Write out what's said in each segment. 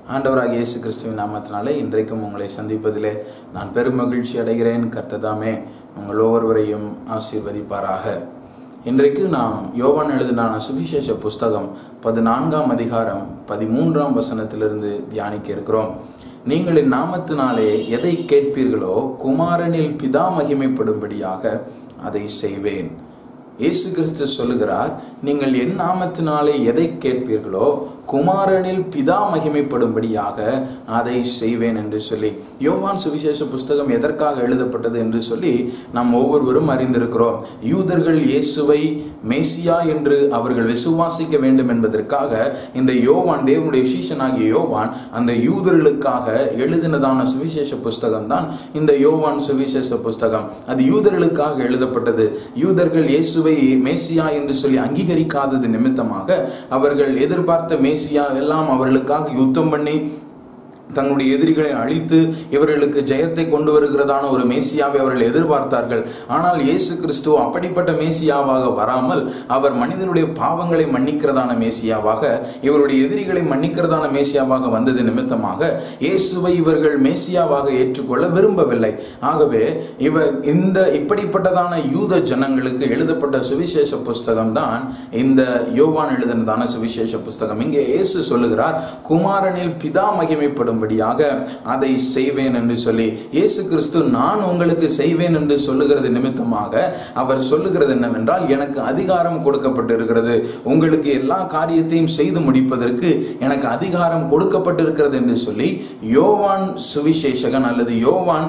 ஆண்டவராக இயேசு கிறிஸ்துவின் நாமத்தினாலே இன்றைக்கும் உங்களை சந்திப்பதிலே நான் பெரும் மகிழ்ச்சி அடைகிறேன் கர்த்ததாமே உங்கள் ஒவ்வொருவரையும் ஆசீர்வதிப்பாராக இன்றைக்கு நாம் யோவான் எழுதினான சுவிசேஷ புஸ்தகம் பதினான்காம் அதிகாரம் பதிமூன்றாம் வசனத்திலிருந்து தியானிக்க இருக்கிறோம் நீங்கள் என் நாமத்தினாலே எதை கேட்பீர்களோ குமாரனில் பிதா மகிமைப்படும்படியாக அதை செய்வேன் இயேசு கிறிஸ்து சொல்லுகிறார் நீங்கள் என் நாமத்தினாலே எதை கேட்பீர்களோ குமாரனில் பிதா மகிமைப்படும்படியாக அதை செய்வேன் என்று சொல்லி யோவான் சுவிசேஷ புஸ்தகம் எதற்காக எழுதப்பட்டது என்று சொல்லி நாம் ஒவ்வொருவரும் அறிந்திருக்கிறோம் யூதர்கள் இயேசுவை மேசியா என்று அவர்கள் விசுவாசிக்க வேண்டும் என்பதற்காக இந்த யோவான் தேவனுடைய சீஷனாகிய யோவான் அந்த யூதர்களுக்காக எழுதினதான சுவிசேஷ புஸ்தகம் தான் இந்த யோவான் சுவிசேஷ புஸ்தகம் அது யூதர்களுக்காக எழுதப்பட்டது யூதர்கள் இயேசுவை மேசியா என்று சொல்லி அங்கீகரிக்காதது நிமித்தமாக அவர்கள் எதிர்பார்த்த மேசியா எல்லாம் அவர்களுக்காக யுத்தம் பண்ணி தங்களுடைய எதிரிகளை அழித்து இவர்களுக்கு ஜெயத்தை கொண்டு வருகிறதான ஒரு மேசியாவை அவர்கள் எதிர்பார்த்தார்கள் ஆனால் இயேசு கிறிஸ்து அப்படிப்பட்ட மேசியாவாக வராமல் அவர் மனிதனுடைய பாவங்களை மன்னிக்கிறதான மேசியாவாக இவருடைய எதிரிகளை மன்னிக்கிறதான மேசியாவாக வந்தது நிமித்தமாக இயேசுவை இவர்கள் மேசியாவாக ஏற்றுக்கொள்ள விரும்பவில்லை ஆகவே இவர் இந்த இப்படிப்பட்டதான யூத ஜனங்களுக்கு எழுதப்பட்ட சுவிசேஷ புஸ்தகம் தான் இந்த யோவான் எழுதினதான சுவிசேஷ புஸ்தகம் இங்கே இயேசு சொல்லுகிறார் குமாரனில் பிதா மகிமைப்படும் பண்ணும்படியாக அதை செய்வேன் என்று சொல்லி இயேசு கிறிஸ்து நான் உங்களுக்கு செய்வேன் என்று சொல்லுகிறது நிமித்தமாக அவர் சொல்லுகிறது என்னவென்றால் எனக்கு அதிகாரம் கொடுக்கப்பட்டிருக்கிறது உங்களுக்கு எல்லா காரியத்தையும் செய்து முடிப்பதற்கு எனக்கு அதிகாரம் கொடுக்கப்பட்டிருக்கிறது என்று சொல்லி யோவான் சுவிசேஷகன் அல்லது யோவான்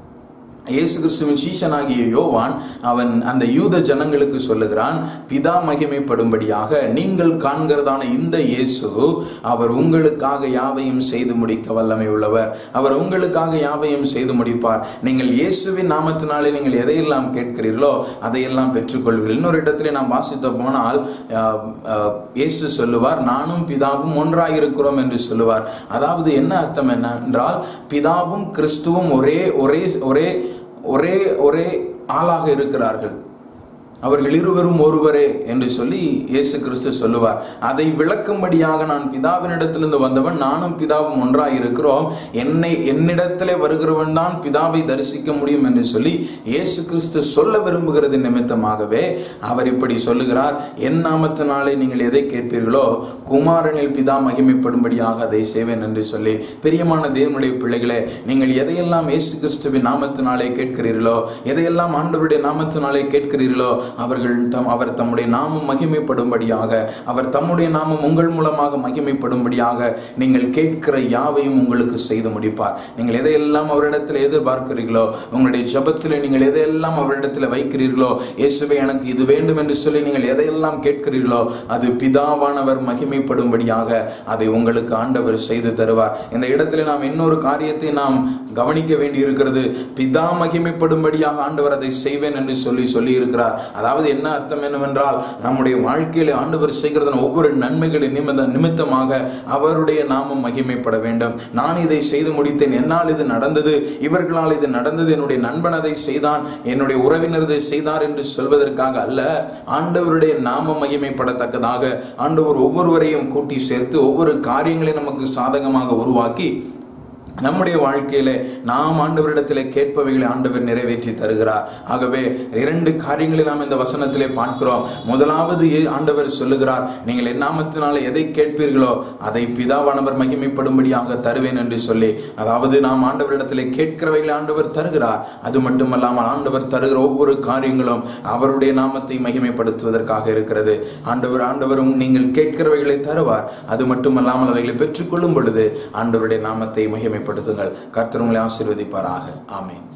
இயேசு கிறிஸ்துவின் சீஷனாகிய யோவான் அவன் அந்த யூத ஜனங்களுக்கு சொல்லுகிறான் பிதா மகிமைப்படும்படியாக நீங்கள் காண்கிறதான இந்த இயேசு அவர் உங்களுக்காக யாவையும் செய்து முடிக்க வல்லமை உள்ளவர் அவர் உங்களுக்காக யாவையும் செய்து முடிப்பார் நீங்கள் இயேசுவின் நாமத்தினாலே நீங்கள் எதையெல்லாம் கேட்கிறீர்களோ அதையெல்லாம் பெற்றுக்கொள்வீர்கள் இன்னொரு இடத்துல நாம் வாசித்த போனால் இயேசு சொல்லுவார் நானும் பிதாவும் ஒன்றாயிருக்கிறோம் என்று சொல்லுவார் அதாவது என்ன அர்த்தம் என்ன என்றால் பிதாவும் கிறிஸ்துவும் ஒரே ஒரே ஒரே ஒரே ஒரே ஆளாக இருக்கிறார்கள் அவர்கள் இருவரும் ஒருவரே என்று சொல்லி இயேசு கிறிஸ்து சொல்லுவார் அதை விளக்கும்படியாக நான் பிதாவினிடத்திலிருந்து வந்தவன் நானும் பிதாவும் ஒன்றாய் இருக்கிறோம் என்னை என்னிடத்திலே வருகிறவன் தான் பிதாவை தரிசிக்க முடியும் என்று சொல்லி இயேசு கிறிஸ்து சொல்ல விரும்புகிறது நிமித்தமாகவே அவர் இப்படி சொல்லுகிறார் என் நாமத்தினாலே நீங்கள் எதை கேட்பீர்களோ குமாரனில் பிதா மகிமைப்படும்படியாக அதை செய்வேன் என்று சொல்லி பிரியமான தேவனுடைய பிள்ளைகளே நீங்கள் எதையெல்லாம் இயேசு கிறிஸ்துவின் நாமத்தினாலே கேட்கிறீர்களோ எதையெல்லாம் ஆண்டவருடைய நாமத்தினாலே கேட்கிறீர்களோ அவர்கள் தம் அவர் தம்முடைய நாமம் மகிமைப்படும்படியாக அவர் தம்முடைய நாமம் உங்கள் மூலமாக மகிமைப்படும்படியாக நீங்கள் கேட்கிற யாவையும் உங்களுக்கு செய்து முடிப்பார் நீங்கள் எதையெல்லாம் அவரிடத்தில் எதிர்பார்க்கிறீர்களோ உங்களுடைய ஜபத்தில் நீங்கள் எதையெல்லாம் அவரிடத்தில் வைக்கிறீர்களோ இயேசுவை எனக்கு இது வேண்டும் என்று சொல்லி நீங்கள் எதையெல்லாம் கேட்கிறீர்களோ அது பிதாவானவர் மகிமைப்படும்படியாக அதை உங்களுக்கு ஆண்டவர் செய்து தருவார் இந்த இடத்துல நாம் இன்னொரு காரியத்தை நாம் கவனிக்க வேண்டி இருக்கிறது பிதா மகிமைப்படும்படியாக ஆண்டவர் அதை செய்வேன் என்று சொல்லி சொல்லி இருக்கிறார் அதாவது என்ன அர்த்தம் என்னவென்றால் நம்முடைய வாழ்க்கையில ஆண்டவர் செய்கிறதன் ஒவ்வொரு நன்மைகளின் நிமித்த நிமித்தமாக அவருடைய நாமம் மகிமைப்பட வேண்டும் நான் இதை செய்து முடித்தேன் என்னால் இது நடந்தது இவர்களால் இது நடந்தது என்னுடைய நண்பன் அதை செய்தான் என்னுடைய உறவினர் இதை செய்தார் என்று சொல்வதற்காக அல்ல ஆண்டவருடைய நாமம் மகிமைப்படத்தக்கதாக ஆண்டவர் ஒவ்வொருவரையும் கூட்டி சேர்த்து ஒவ்வொரு காரியங்களையும் நமக்கு சாதகமாக உருவாக்கி நம்முடைய வாழ்க்கையில நாம் ஆண்டவரிடத்திலே கேட்பவைகளை ஆண்டவர் நிறைவேற்றி தருகிறார் ஆகவே இரண்டு காரியங்களை நாம் இந்த வசனத்திலே பார்க்கிறோம் முதலாவது ஆண்டவர் சொல்லுகிறார் நீங்கள் என் நாமத்தினால எதை கேட்பீர்களோ அதை பிதாவானவர் மகிமைப்படும்படியாக தருவேன் என்று சொல்லி அதாவது நாம் ஆண்டவரிடத்திலே கேட்கிறவைகளை ஆண்டவர் தருகிறார் அது மட்டுமல்லாமல் ஆண்டவர் தருகிற ஒவ்வொரு காரியங்களும் அவருடைய நாமத்தை மகிமைப்படுத்துவதற்காக இருக்கிறது ஆண்டவர் ஆண்டவரும் நீங்கள் கேட்கிறவைகளை தருவார் அது மட்டுமல்லாமல் அவைகளை பெற்றுக்கொள்ளும் பொழுது ஆண்டவருடைய நாமத்தை மகிமை மகிமைப்படுத்துங்கள் கர்த்தர் உங்களை ஆசீர்வதிப்பாராக ஆமேன்